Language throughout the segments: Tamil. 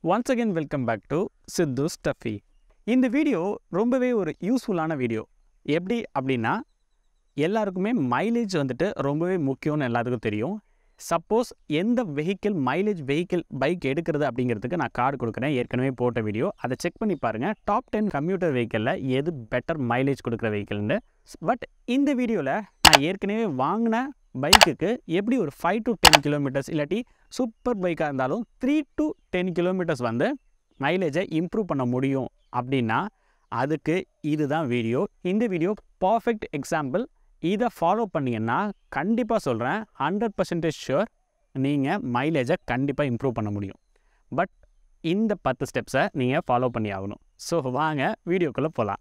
once again welcome back to Sidhu Stuffy இந்த வீடியோ ரொம்பவே ஒரு யூஸ்ஃபுல்லான வீடியோ எப்படி அப்படின்னா எல்லாருக்குமே மைலேஜ் வந்துட்டு ரொம்பவே முக்கியம்னு எல்லாத்துக்கும் தெரியும் சப்போஸ் எந்த வெஹிக்கிள் மைலேஜ் வெஹிக்கிள் பைக் எடுக்கிறது அப்படிங்கிறதுக்கு நான் கார்டு கொடுக்குறேன் ஏற்கனவே போட்ட வீடியோ அதை செக் பண்ணி பாருங்கள் டாப் டென் கம்ப்யூட்டர் வெஹிக்கிளில் எது பெட்டர் மைலேஜ் கொடுக்குற வெஹிக்கிள்னு பட் இந்த வீடியோவில் நான் ஏற்கனவே வாங்கின பைக்குக்கு எப்படி ஒரு ஃபைவ் டு டென் கிலோமீட்டர்ஸ் இல்லாட்டி சூப்பர் பைக்காக இருந்தாலும் த்ரீ டு டென் கிலோமீட்டர்ஸ் வந்து மைலேஜை இம்ப்ரூவ் பண்ண முடியும் அப்படின்னா அதுக்கு இதுதான் வீடியோ இந்த வீடியோ பர்ஃபெக்ட் எக்ஸாம்பிள் இதை ஃபாலோ பண்ணீங்கன்னா கண்டிப்பாக சொல்கிறேன் ஹண்ட்ரட் பர்சன்டேஜ் ஷுர் நீங்கள் மைலேஜை கண்டிப்பாக இம்ப்ரூவ் பண்ண முடியும் பட் இந்த பத்து ஸ்டெப்ஸை நீங்கள் ஃபாலோ பண்ணி ஆகணும் ஸோ வாங்க வீடியோக்குள்ளே போகலாம்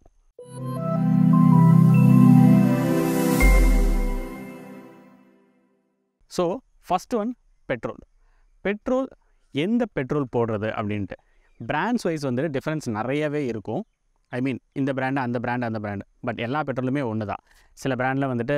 so first one petrol petrol எந்த பெட்ரோல் போடுறது அப்படின்ட்டு பிராண்ட்ஸ் வைஸ் வந்துட்டு டிஃப்ரென்ஸ் நிறையவே இருக்கும் ஐ மீன் இந்த பிராண்டு அந்த பிராண்டு அந்த பிராண்டு பட் எல்லா பெட்ரோலுமே ஒன்று தான் சில பிராண்டில் வந்துட்டு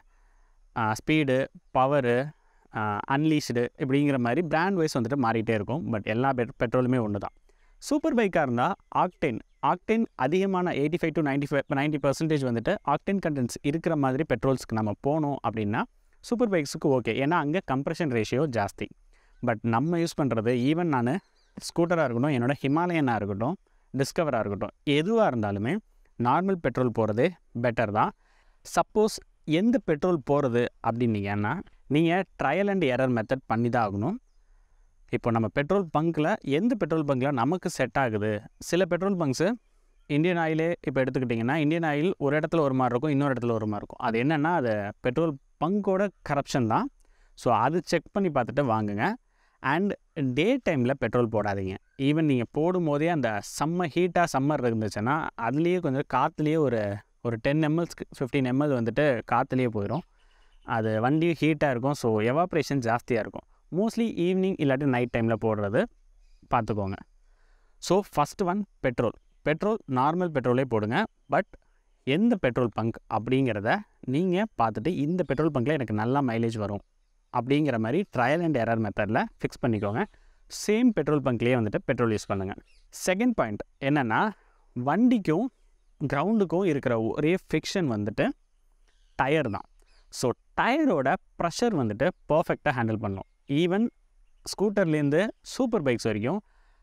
ஸ்பீடு பவரு அன்லீஷ்டு இப்படிங்கிற மாதிரி பிராண்ட் வைஸ் வந்துட்டு மாறிட்டே இருக்கும் பட் எல்லா பெட் பெட்ரோலுமே ஒன்று தான் சூப்பர் பைக்காக இருந்தால் ஆக்டென் ஆக்டென் அதிகமான eighty five to ninety five ninety percentage வந்துட்டு ஆக்டென் கண்டென்ட்ஸ் இருக்கிற மாதிரி பெட்ரோல்ஸ்க்கு நம்ம போனோம் அப்படின்னா சூப்பர் பைக்ஸுக்கு ஓகே ஏன்னா அங்கே கம்ப்ரெஷன் ரேஷியோ ஜாஸ்தி பட் நம்ம யூஸ் பண்ணுறது ஈவன் நான் ஸ்கூட்டராக இருக்கட்டும் என்னோடய ஹிமாலயனாக இருக்கட்டும் டிஸ்கவராக இருக்கட்டும் எதுவாக இருந்தாலுமே நார்மல் பெட்ரோல் போகிறதே பெட்டர் தான் சப்போஸ் எந்த பெட்ரோல் போகிறது அப்படின்னீங்கன்னா நீங்கள் ட்ரையல் அண்ட் எரர் மெத்தட் பண்ணி தான் ஆகணும் இப்போ நம்ம பெட்ரோல் பங்க்கில் எந்த பெட்ரோல் பங்க்கில் நமக்கு செட் ஆகுது சில பெட்ரோல் பங்க்ஸு இந்தியன் ஆயிலே இப்போ எடுத்துக்கிட்டிங்கன்னா இந்தியன் ஆயில் ஒரு இடத்துல ஒரு மாதிரி இருக்கும் இன்னொரு இடத்துல ஒரு மாதிரி இருக்கும் அது என்னென்னா அது பெட்ரோல் பங்கோட கரப்ஷன் தான் ஸோ அது செக் பண்ணி பார்த்துட்டு வாங்குங்க அண்ட் டே டைமில் பெட்ரோல் போடாதீங்க ஈவன் நீங்கள் போடும்போதே அந்த செம்ம ஹீட்டாக சம்மர் இருந்துச்சுன்னா அதுலேயே கொஞ்சம் காற்றுலேயே ஒரு ஒரு டென் எம்எல்ஸ்க்கு ஃபிஃப்டீன் எம்எல் வந்துட்டு காற்றுலேயே போயிடும் அது வண்டி ஹீட்டாக இருக்கும் ஸோ எவாப்ரேஷன் ஜாஸ்தியாக இருக்கும் மோஸ்ட்லி ஈவினிங் இல்லாட்டி நைட் டைமில் போடுறது பார்த்துக்கோங்க so first one petrol petrol normal பெட்ரோலே போடுங்க பட் எந்த பெட்ரோல் பங்க் அப்படிங்கிறத நீங்கள் பார்த்துட்டு இந்த பெட்ரோல் பங்க்கில் எனக்கு நல்லா மைலேஜ் வரும் அப்படிங்கிற மாதிரி ட்ரையல் அண்ட் எரர் மெத்தடில் ஃபிக்ஸ் பண்ணிக்கோங்க சேம் பெட்ரோல் பங்க்லேயே வந்துட்டு பெட்ரோல் யூஸ் பண்ணுங்கள் செகண்ட் பாயிண்ட் என்னென்னா வண்டிக்கும் கிரவுண்டுக்கும் இருக்கிற ஒரே ஃபிக்ஷன் வந்துட்டு டயர் தான் ஸோ டயரோட ப்ரெஷர் வந்துட்டு பர்ஃபெக்டாக ஹேண்டில் பண்ணும் ஈவன் ஸ்கூட்டர்லேருந்து சூப்பர் பைக்ஸ் வரைக்கும்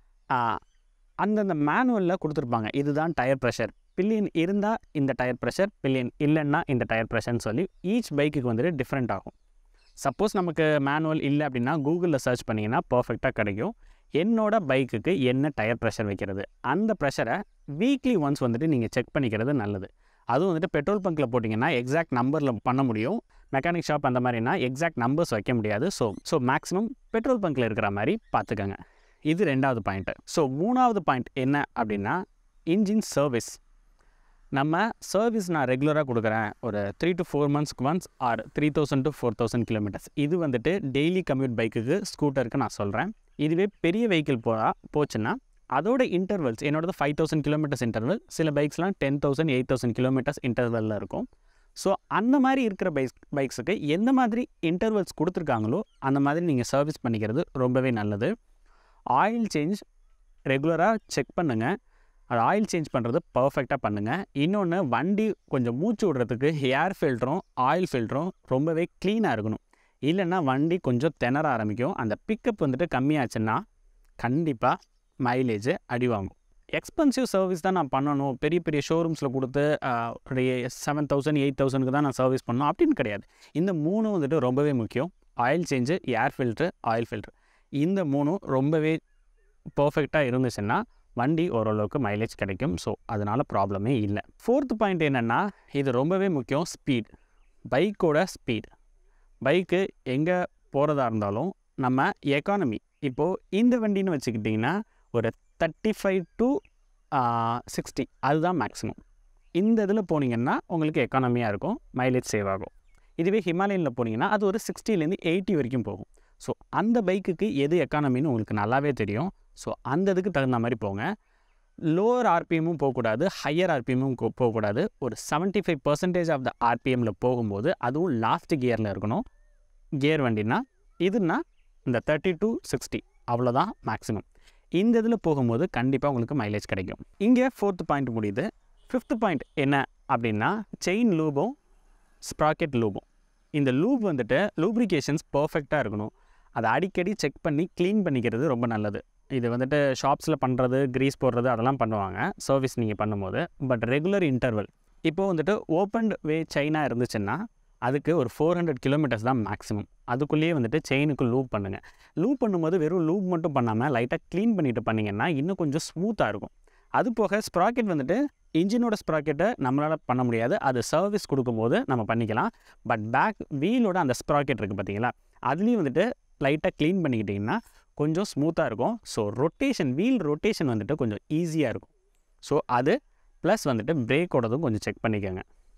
அந்தந்த மேனுவலில் கொடுத்துருப்பாங்க இதுதான் டயர் ப்ரெஷர் பில்லியன் இருந்தால் இந்த டயர் ப்ரெஷர் பில்லியன் இல்லைன்னா இந்த டயர் ப்ரெஷர்னு சொல்லி ஈச் பைக்குக்கு வந்துட்டு டிஃப்ரெண்ட் ஆகும் சப்போஸ் நமக்கு மேனுவல் இல்லை அப்படின்னா கூகுளில் சர்ச் பண்ணிங்கன்னா பர்ஃபெக்டாக கிடைக்கும் என்னோட பைக்குக்கு என்ன டயர் ப்ரெஷர் வைக்கிறது அந்த ப்ரெஷரை வீக்லி ஒன்ஸ் வந்துட்டு நீங்கள் செக் பண்ணிக்கிறது நல்லது அதுவும் வந்துட்டு பெட்ரோல் பங்க்கில் போட்டிங்கன்னா எக்ஸாக்ட் நம்பரில் பண்ண முடியும் மெக்கானிக் ஷாப் அந்த மாதிரினா எக்ஸாக்ட் நம்பர்ஸ் வைக்க முடியாது ஸோ ஸோ மேக்ஸிமம் பெட்ரோல் பங்க்கில் இருக்கிற மாதிரி பார்த்துக்கோங்க இது ரெண்டாவது பாயிண்ட்டு ஸோ மூணாவது பாயிண்ட் என்ன அப்படின்னா இன்ஜின் சர்வீஸ் நம்ம சர்வீஸ் நான் ரெகுலராக கொடுக்குறேன் ஒரு த்ரீ டு ஃபோர் மந்த்ஸ்க்கு once or three thousand to four thousand kilometres இது வந்துட்டு டெய்லி கம்யூட் பைக்குக்கு ஸ்கூட்டருக்கு நான் சொல்கிறேன் இதுவே பெரிய வெஹிக்கிள் போகிறா போச்சுன்னா அதோட இன்டர்வல்ஸ் என்னோடது ஃபைவ் தௌசண்ட் கிலோமீட்டர்ஸ் இன்டர்வல் சில பைக்ஸ்லாம் ten thousand eight thousand kilometres இன்டர்வலில் இருக்கும் ஸோ அந்த மாதிரி இருக்கிற பைக்ஸ் பைக்ஸுக்கு எந்த மாதிரி இன்டர்வல்ஸ் கொடுத்துருக்காங்களோ அந்த மாதிரி நீங்கள் சர்வீஸ் பண்ணிக்கிறது ரொம்பவே நல்லது ஆயில் சேஞ்ச் ரெகுலராக செக் பண்ணுங்கள் அது ஆயில் சேஞ்ச் பண்ணுறது பர்ஃபெக்டாக பண்ணுங்கள் இன்னொன்று வண்டி கொஞ்சம் மூச்சு விடுறதுக்கு ஏர் ஃபில்டரும் ஆயில் ஃபில்டரும் ரொம்பவே க்ளீனாக இருக்கணும் இல்லைன்னா வண்டி கொஞ்சம் திணற ஆரம்பிக்கும் அந்த பிக்கப் வந்துட்டு கம்மியாச்சுன்னா கண்டிப்பாக மைலேஜ் அடி வாங்கும் எக்ஸ்பென்சிவ் சர்வீஸ் தான் நான் பண்ணணும் பெரிய பெரிய ஷோரூம்ஸில் கொடுத்து ஒரு செவன் தௌசண்ட் எயிட் தௌசண்ட்க்கு தான் நான் சர்வீஸ் பண்ணணும் அப்படின்னு கிடையாது இந்த மூணும் வந்துட்டு ரொம்பவே முக்கியம் oil change air filter oil filter இந்த மூணும் ரொம்பவே பர்ஃபெக்டாக இருந்துச்சுன்னா வண்டி ஓரளவுக்கு மைலேஜ் கிடைக்கும் ஸோ அதனால் ப்ராப்ளமே இல்லை ஃபோர்த் பாயிண்ட் என்னென்னா இது ரொம்பவே முக்கியம் ஸ்பீட் பைக்கோட ஸ்பீட் பைக்கு எங்கே போகிறதா இருந்தாலும் நம்ம எக்கானமி இப்போது இந்த வண்டின்னு வச்சுக்கிட்டிங்கன்னா ஒரு தேர்ட்டி ஃபைவ் டு சிக்ஸ்டி அதுதான் மேக்ஸிமம் இந்த இதில் போனீங்கன்னா உங்களுக்கு எக்கானமியாக இருக்கும் மைலேஜ் சேவ் ஆகும் இதுவே ஹிமாலயனில் போனீங்கன்னா அது ஒரு சிக்ஸ்டிலேருந்து எயிட்டி வரைக்கும் போகும் ஸோ அந்த பைக்குக்கு எது எக்கானமின்னு உங்களுக்கு நல்லாவே தெரியும் ஸோ அந்த இதுக்கு தகுந்த மாதிரி போங்க லோவர் ஆர்பிஎம்மும் போகக்கூடாது ஹையர் ஆர்பிஎம்மும் போகக்கூடாது ஒரு seventy five percentage of the ஆர்பிஎம்மில் போகும்போது அதுவும் லாஸ்ட் கியரில் இருக்கணும் கியர் வண்டினா இதுனா இந்த தேர்ட்டி டு சிக்ஸ்டி அவ்வளோதான் மேக்ஸிமம் இந்த இதில் போகும்போது கண்டிப்பாக உங்களுக்கு மைலேஜ் கிடைக்கும் இங்கே ஃபோர்த் பாயிண்ட் முடியுது ஃபிஃப்த் பாயிண்ட் என்ன அப்படின்னா செயின் லூபும் ஸ்ப்ராக்கெட் லூபும் இந்த லூப் வந்துட்டு லூப்ரிகேஷன்ஸ் பர்ஃபெக்டாக இருக்கணும் அதை அடிக்கடி செக் பண்ணி க்ளீன் பண்ணிக்கிறது ரொம்ப நல்லது இது வந்துட்டு ஷாப்ஸில் பண்ணுறது க்ரீஸ் போடுறது அதெல்லாம் பண்ணுவாங்க சர்வீஸ் நீங்கள் பண்ணும்போது பட் ரெகுலர் இன்டர்வல் இப்போது வந்துட்டு ஓப்பன் வே செயினாக இருந்துச்சுன்னா அதுக்கு ஒரு ஃபோர் ஹண்ட்ரட் கிலோமீட்டர்ஸ் தான் மேக்ஸிமம் அதுக்குள்ளேயே வந்துட்டு செயினுக்கு லூப் பண்ணுங்கள் லூப் பண்ணும்போது வெறும் லூப் மட்டும் பண்ணாமல் லைட்டாக க்ளீன் பண்ணிட்டு பண்ணிங்கன்னா இன்னும் கொஞ்சம் ஸ்மூத்தாக இருக்கும் அது போக ஸ்ப்ராக்கெட் வந்துட்டு இன்ஜினோட ஸ்ப்ராக்கெட்டை நம்மளால் பண்ண முடியாது அது சர்வீஸ் கொடுக்கும்போது நம்ம பண்ணிக்கலாம் பட் பேக் வீலோட அந்த ஸ்ப்ராக்கெட் இருக்குது பார்த்தீங்களா அதுலேயும் வந்துட்டு லைட்டாக க்ளீன் பண்ணிக்கிட்டிங்கன்னா கொஞ்சம் ஸ்மூத்தாக இருக்கும் ஸோ ரொட்டேஷன் வீல் ரொட்டேஷன் வந்துட்டு கொஞ்சம் ஈஸியாக இருக்கும் ஸோ அது ப்ளஸ் வந்துட்டு பிரேக்கோடதும் கொஞ்சம் செக் பண்ணிக்கோங்க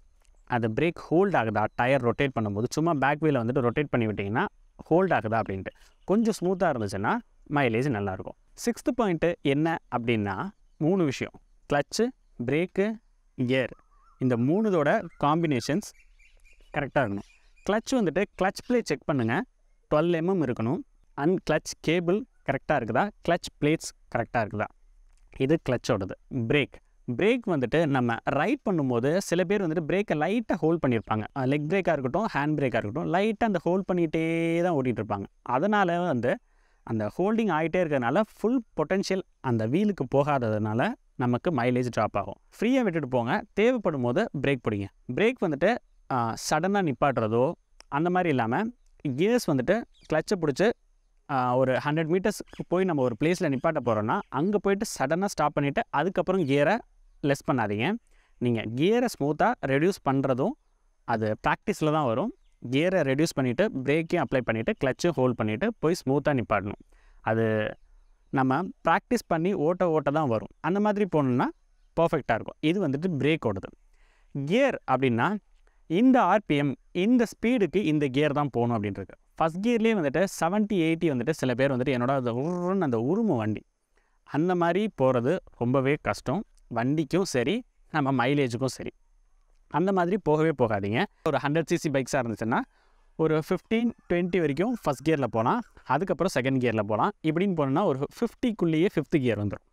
அது பிரேக் ஹோல்ட் ஆகுதா டயர் ரொட்டேட் பண்ணும்போது சும்மா பேக் வீலை வந்துட்டு ரொட்டேட் பண்ணி விட்டிங்கன்னா ஹோல்ட் ஆகுதா அப்படின்ட்டு கொஞ்சம் ஸ்மூத்தாக இருந்துச்சுன்னா மைலேஜ் நல்லாயிருக்கும் சிக்ஸ்த்து பாயிண்ட்டு என்ன அப்படின்னா மூணு விஷயம் கிளச்சு பிரேக்கு கியர் இந்த மூணுதோட காம்பினேஷன்ஸ் கரெக்டாக இருக்கணும் கிளச் வந்துட்டு கிளச் ப்ளே செக் பண்ணுங்கள் டுவெல் எம்எம் இருக்கணும் அண்ட் கிளச் கேபிள் கரெக்டாக இருக்குதா கிளச் பிளேட்ஸ் கரெக்டாக இருக்குதா இது கிளச்சோடது பிரேக் பிரேக் வந்துட்டு நம்ம ரைட் பண்ணும்போது சில பேர் வந்துட்டு பிரேக்கை லைட்டாக ஹோல்ட் பண்ணியிருப்பாங்க லெக் பிரேக்காக இருக்கட்டும் ஹேண்ட் பிரேக்காக இருக்கட்டும் லைட்டாக அந்த ஹோல்ட் பண்ணிகிட்டே தான் ஓட்டிகிட்டு இருப்பாங்க அதனால் வந்து அந்த ஹோல்டிங் ஆகிட்டே இருக்கிறதுனால ஃபுல் பொட்டென்ஷியல் அந்த வீலுக்கு போகாததுனால நமக்கு மைலேஜ் ட்ராப் ஆகும் ஃப்ரீயாக விட்டுட்டு போங்க தேவைப்படும் போது பிரேக் பிடிங்க பிரேக் வந்துட்டு சடனாக நிப்பாட்டுறதோ அந்த மாதிரி இல்லாமல் கியர்ஸ் வந்துட்டு கிளச்சை பிடிச்சி ஒரு ஹண்ட்ரட் மீட்டர்ஸ் போய் நம்ம ஒரு பிளேஸில் நிப்பாட்ட போகிறோன்னா அங்கே போயிட்டு சடனாக ஸ்டாப் பண்ணிவிட்டு அதுக்கப்புறம் கியரை லெஸ் பண்ணாதீங்க நீங்கள் கியரை ஸ்மூத்தாக ரெடியூஸ் பண்ணுறதும் அது ப்ராக்டிஸில் தான் வரும் கியரை ரெடியூஸ் பண்ணிவிட்டு பிரேக்கையும் அப்ளை பண்ணிவிட்டு கிளச்சும் ஹோல்ட் பண்ணிவிட்டு போய் ஸ்மூத்தாக நிப்பாட்டணும் அது நம்ம ப்ராக்டிஸ் பண்ணி ஓட்ட ஓட்ட தான் வரும் அந்த மாதிரி போகணுன்னா பர்ஃபெக்டாக இருக்கும் இது வந்துட்டு பிரேக் ஓடுது கியர் அப்படின்னா இந்த ஆர்பிஎம் இந்த ஸ்பீடுக்கு இந்த கியர் தான் போகணும் அப்படின்றது ஃபஸ்ட் கியர்லேயே வந்துட்டு செவன்ட்டி எயிட்டி வந்துட்டு சில பேர் வந்துட்டு என்னோட அந்த உருன்னு அந்த உரும வண்டி அந்த மாதிரி போகிறது ரொம்பவே கஷ்டம் வண்டிக்கும் சரி நம்ம மைலேஜுக்கும் சரி அந்த மாதிரி போகவே போகாதீங்க ஒரு ஹண்ட்ரட் சிசி பைக்ஸாக இருந்துச்சுன்னா ஒரு ஃபிஃப்டீன் டுவெண்ட்டி வரைக்கும் ஃபஸ்ட் கியரில் போகலாம் அதுக்கப்புறம் செகண்ட் கியரில் போகலாம் இப்படின்னு போனோன்னா ஒரு ஃபிஃப்டிக்குள்ளேயே ஃபிஃப்த் கியர் வந்துடும்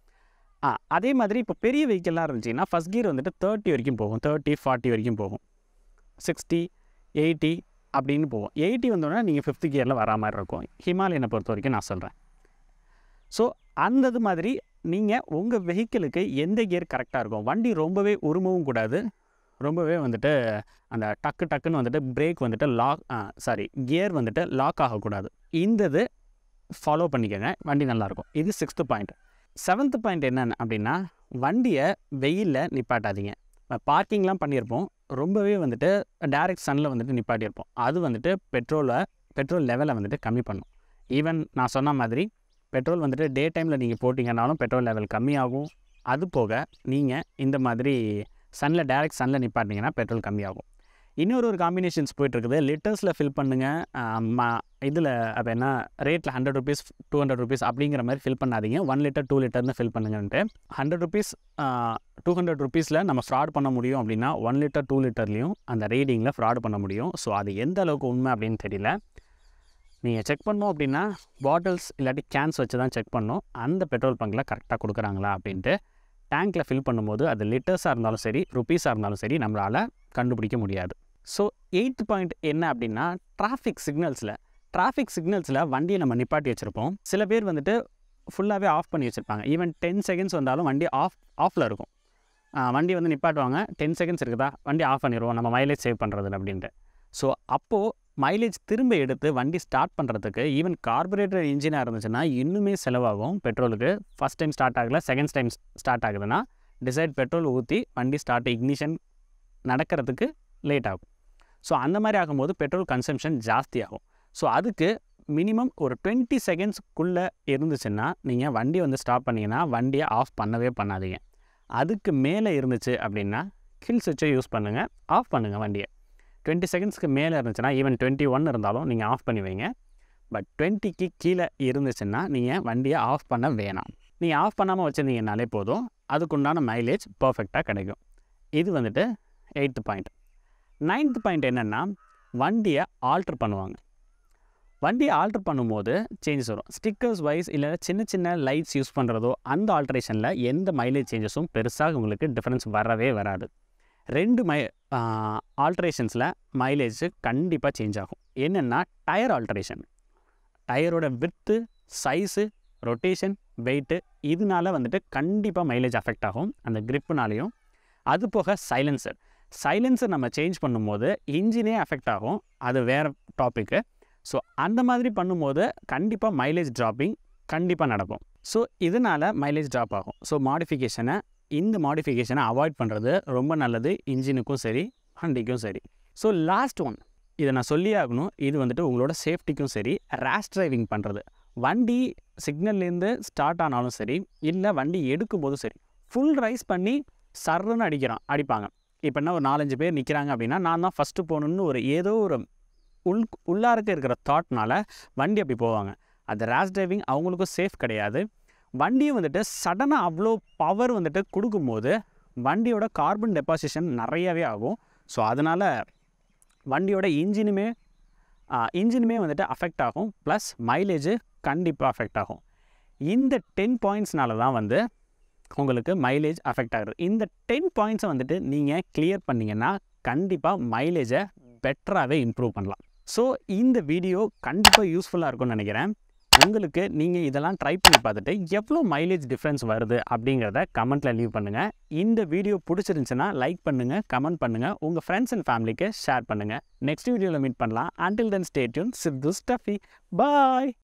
ஆ அதே மாதிரி இப்போ பெரிய வெஹிக்கிளாக இருந்துச்சுன்னா ஃபஸ்ட் கியர் வந்துட்டு தேர்ட்டி வரைக்கும் போகும் தேர்ட்டி ஃபார்ட்டி வரைக்கும் போகும் சிக்ஸ்டி எயிட்டி அப்படின்னு போகும் எயிட்டி வந்தோடனே நீங்கள் ஃபிஃப்த் கியரில் வரா மாதிரி இருக்கும் ஹிமாலயனை பொறுத்த வரைக்கும் நான் சொல்கிறேன் ஸோ அந்தது மாதிரி நீங்கள் உங்கள் வெஹிக்கிளுக்கு எந்த கியர் கரெக்டாக இருக்கும் வண்டி ரொம்பவே உருமவும் கூடாது ரொம்பவே வந்துட்டு அந்த டக்கு டக்குன்னு வந்துட்டு பிரேக் வந்துட்டு லாக் சாரி கியர் வந்துட்டு லாக் ஆகக்கூடாது இந்த இது ஃபாலோ பண்ணிக்கோங்க வண்டி நல்லாயிருக்கும் இது சிக்ஸ்த்து பாயிண்ட் செவன்த்து பாயிண்ட் என்னென்னு அப்படின்னா வண்டியை வெயிலில் நிப்பாட்டாதீங்க பார்க்கிங்லாம் பண்ணியிருப்போம் ரொம்பவே வந்துட்டு டேரெக்ட் சன்னில் வந்துட்டு நிப்பாட்டியிருப்போம் அது வந்துட்டு பெட்ரோலை பெட்ரோல் லெவலை வந்துட்டு கம்மி பண்ணும் ஈவன் நான் சொன்ன மாதிரி பெட்ரோல் வந்துட்டு டே டைமில் நீங்கள் போட்டிங்கனாலும் பெட்ரோல் லெவல் கம்மியாகும் அது போக நீங்கள் இந்த மாதிரி சன்னில் டேரெக்ட் சன்னில் நிப்பாட்டிங்கன்னா பெட்ரோல் கம்மியாகும் இன்னொரு ஒரு காம்பினேஷன்ஸ் போயிட்டுருக்குது லிட்டர்ஸில் ஃபில் பண்ணுங்கள் இதில் அப்போ என்ன ரேட்டில் hundred rupees two hundred rupees அப்படிங்கிற மாதிரி ஃபில் பண்ணாதீங்க ஒன் லிட்டர் டூ லிட்டர்னு ஃபில் பண்ணுங்கன்ட்டு ஹண்ட்ரட் ருபீஸ் டூ ஹண்ட்ரட் ருபீஸில் நம்ம ஃப்ராட் பண்ண முடியும் அப்படின்னா ஒன் லிட்டர் டூ லிட்டர்லேயும் அந்த ரீடிங்கில் ஃப்ராட் பண்ண முடியும் ஸோ அது எந்த அளவுக்கு உண்மை அப்படின்னு தெரியல நீங்கள் செக் பண்ணோம் அப்படின்னா பாட்டில்ஸ் இல்லாட்டி கேன்ஸ் வச்சு தான் செக் பண்ணோம் அந்த பெட்ரோல் பங்கில் கரெக்டாக கொடுக்குறாங்களா அப்படின்ட்டு டேங்க்கில் ஃபில் பண்ணும்போது அது லிட்டர்ஸாக இருந்தாலும் சரி ருபீஸாக இருந்தாலும் சரி நம்மளால் கண்டுபிடிக்க முடியாது ஸோ எயித்து பாயிண்ட் என்ன அப்படின்னா டிராஃபிக் சிக்னல்ஸில் டிராஃபிக் சிக்னல்ஸில் வண்டியை நம்ம நிப்பாட்டி வச்சுருப்போம் சில பேர் வந்துட்டு ஃபுல்லாகவே ஆஃப் பண்ணி வச்சுருப்பாங்க ஈவன் டென் செகண்ட்ஸ் வந்தாலும் வண்டி ஆஃப் ஆஃபில் இருக்கும் வண்டி வந்து நிப்பாட்டுவாங்க டென் செகண்ட்ஸ் இருக்குதா வண்டி ஆஃப் பண்ணிடுவோம் நம்ம மைலேஜ் சேவ் பண்ணுறது அப்படின்ட்டு ஸோ அப்போது மைலேஜ் திரும்ப எடுத்து வண்டி ஸ்டார்ட் பண்ணுறதுக்கு ஈவன் கார்பரேட்டர் இன்ஜினாக இருந்துச்சுன்னா இன்னுமே செலவாகும் பெட்ரோலுக்கு ஃபஸ்ட் டைம் ஸ்டார்ட் ஆகலை செகண்ட் டைம் ஸ்டார்ட் ஆகுதுன்னா டிசைட் பெட்ரோல் ஊற்றி வண்டி ஸ்டார்ட் இக்னிஷன் நடக்கிறதுக்கு லேட் ஆகும் ஸோ அந்த மாதிரி ஆகும்போது பெட்ரோல் கன்சம்ஷன் ஜாஸ்தி ஆகும் ஸோ அதுக்கு மினிமம் ஒரு டுவெண்ட்டி செகண்ட்ஸ்க்குள்ளே இருந்துச்சுன்னா நீங்கள் வண்டி வந்து ஸ்டாப் பண்ணிங்கன்னா வண்டியை ஆஃப் பண்ணவே பண்ணாதீங்க அதுக்கு மேலே இருந்துச்சு அப்படின்னா கில் சுவிட்சை யூஸ் பண்ணுங்கள் ஆஃப் பண்ணுங்கள் வண்டியை டுவெண்ட்டி செகண்ட்ஸ்க்கு மேலே இருந்துச்சுன்னா ஈவன் டுவெண்ட்டி ஒன் இருந்தாலும் நீங்கள் ஆஃப் பண்ணி வைங்க பட் டுவெண்ட்டிக்கு கீழே இருந்துச்சுன்னா நீங்கள் வண்டியை ஆஃப் பண்ண வேணாம் நீங்கள் ஆஃப் பண்ணாமல் வச்சுருந்தீங்கனாலே போதும் அதுக்குண்டான மைலேஜ் பர்ஃபெக்டாக கிடைக்கும் இது வந்துட்டு எயித்து பாயிண்ட் நைன்த் பாயிண்ட் என்னென்னா வண்டியை ஆல்ட்ரு பண்ணுவாங்க வண்டி ஆல்ட்ரு பண்ணும்போது சேஞ்சஸ் வரும் ஸ்டிக்கர்ஸ் வைஸ் இல்லை சின்ன சின்ன லைட்ஸ் யூஸ் பண்ணுறதோ அந்த ஆல்ட்ரேஷனில் எந்த மைலேஜ் சேஞ்சஸும் பெருசாக உங்களுக்கு டிஃப்ரென்ஸ் வரவே வராது ரெண்டு மை ஆல்ட்ரேஷன்ஸில் மைலேஜ் கண்டிப்பாக சேஞ்ச் ஆகும் என்னென்னா டயர் ஆல்ட்ரேஷன் டயரோட வித்து சைஸு ரொட்டேஷன் வெயிட்டு இதனால வந்துட்டு கண்டிப்பாக மைலேஜ் அஃபெக்ட் ஆகும் அந்த gripனாலையும் அது போக சைலன்சர் சைலன்சர் நம்ம சேஞ்ச் பண்ணும்போது இன்ஜினே அஃபெக்ட் ஆகும் அது வேறு டாப்பிக்கு ஸோ அந்த மாதிரி பண்ணும்போது கண்டிப்பாக மைலேஜ் ட்ராப்பிங் கண்டிப்பாக நடக்கும் ஸோ இதனால் மைலேஜ் ட்ராப் ஆகும் ஸோ மாடிஃபிகேஷனை இந்த மாடிஃபிகேஷனை அவாய்ட் பண்ணுறது ரொம்ப நல்லது இன்ஜினுக்கும் சரி வண்டிக்கும் சரி ஸோ லாஸ்ட் ஒன் இதை நான் சொல்லியே ஆகணும் இது வந்துட்டு உங்களோட சேஃப்டிக்கும் சரி ரேஷ் டிரைவிங் பண்ணுறது வண்டி சிக்னல்லேருந்து ஸ்டார்ட் ஆனாலும் சரி இல்லை வண்டி எடுக்கும் போதும் சரி ஃபுல் ரைஸ் பண்ணி சர்ன்னு அடிக்கிறான் அடிப்பாங்க இப்போ என்ன ஒரு நாலஞ்சு பேர் நிற்கிறாங்க அப்படின்னா நான் தான் ஃபஸ்ட்டு போகணுன்னு ஒரு ஏதோ ஒரு உள் உள்ளார்க்க இருக்கிற தாட்னால வண்டி அப்படி போவாங்க அது ரேஷ் டிரைவிங் அவங்களுக்கும் சேஃப் கிடையாது வண்டியும் வந்துட்டு சடனாக அவ்வளோ பவர் வந்துட்டு கொடுக்கும்போது வண்டியோட கார்பன் டெபாசிஷன் நிறையவே ஆகும் ஸோ அதனால் வண்டியோட இன்ஜினுமே இன்ஜினுமே வந்துட்டு அஃபெக்ட் ஆகும் ப்ளஸ் மைலேஜ் கண்டிப்பாக அஃபெக்ட் ஆகும் இந்த டென் பாயிண்ட்ஸ்னால தான் வந்து உங்களுக்கு மைலேஜ் அஃபெக்ட் ஆகுது இந்த டென் பாயிண்ட்ஸை வந்துட்டு நீங்கள் கிளியர் பண்ணிங்கன்னா கண்டிப்பாக மைலேஜை பெட்டராகவே இம்ப்ரூவ் பண்ணலாம் ஸோ இந்த வீடியோ கண்டிப்பாக யூஸ்ஃபுல்லாக இருக்கும்னு நினைக்கிறேன் உங்களுக்கு நீங்கள் இதெல்லாம் ட்ரை பண்ணி பார்த்துட்டு எவ்வளோ மைலேஜ் டிஃப்ரென்ஸ் வருது அப்படிங்கிறத கமெண்ட்டில் லீவ் பண்ணுங்கள் இந்த வீடியோ பிடிச்சிருந்துச்சுன்னா லைக் பண்ணுங்கள் கமெண்ட் பண்ணுங்கள் உங்கள் ஃப்ரெண்ட்ஸ் அண்ட் ஃபேமிலிக்கு ஷேர் பண்ணுங்கள் நெக்ஸ்ட் வீடியோவில் மீட் பண்ணலாம் until then stay tuned Sidhu Stuffy பாய்